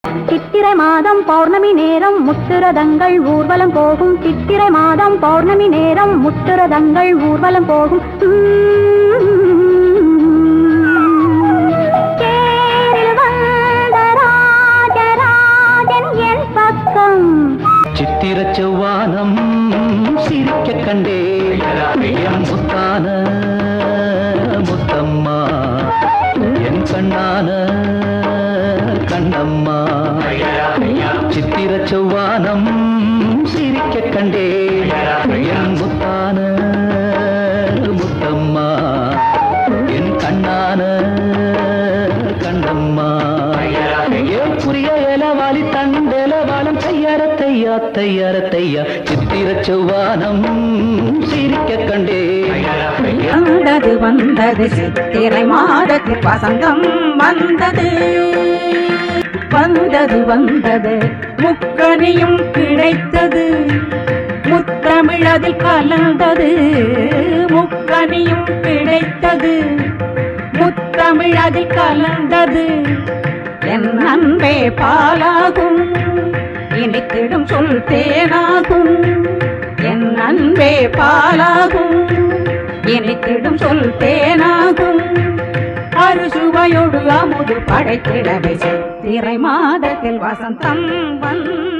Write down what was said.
சித்திரை மாதம் பௌர்ணமி நேரம் முத்துரதங்கள் ஊர்வலம் போகும் சித்திரை மாதம் பௌர்ணமி நேரம் முத்துரதங்கள் ஊர்வலம் போகும் தேரில் வந்த ராஜராஜன் என் பக்கம் சித்திர செவ்வானம் சிரிக்க கண்டே என் முத்தான முத்தம்மா என் கண்ணான கண்ணம்மா சித்திர செவ்வானம் சிரிக்க கண்டே என் முத்தான முத்தம்மா என் கண்ணான கண்ணம்மா ஏன் புரிய இலவாலி தண்டலவாலம் தையார தையா தையார தையா சித்திர செவ்வானம் சிரிக்க கண்டே வந்தது வந்தது சித்திரை மாதத்தில் வசந்தம் வந்தது வந்தது வந்தது முக்கனியும் கிடைத்தது முத்தமிழதில் கலந்தது முக்கனியும் கிடைத்தது முத்தமிழதில் கலந்தது என் அன்பே பாலாகும் இனித்திடும் சொல் தேனாகும் என் அன்பே பாலாகும் இனித்திடும் சொல் தேனாகும் அறுசுவையோடு அமுது படைத்திடவே திரை மாதத்தில் வசந்தம் வந்த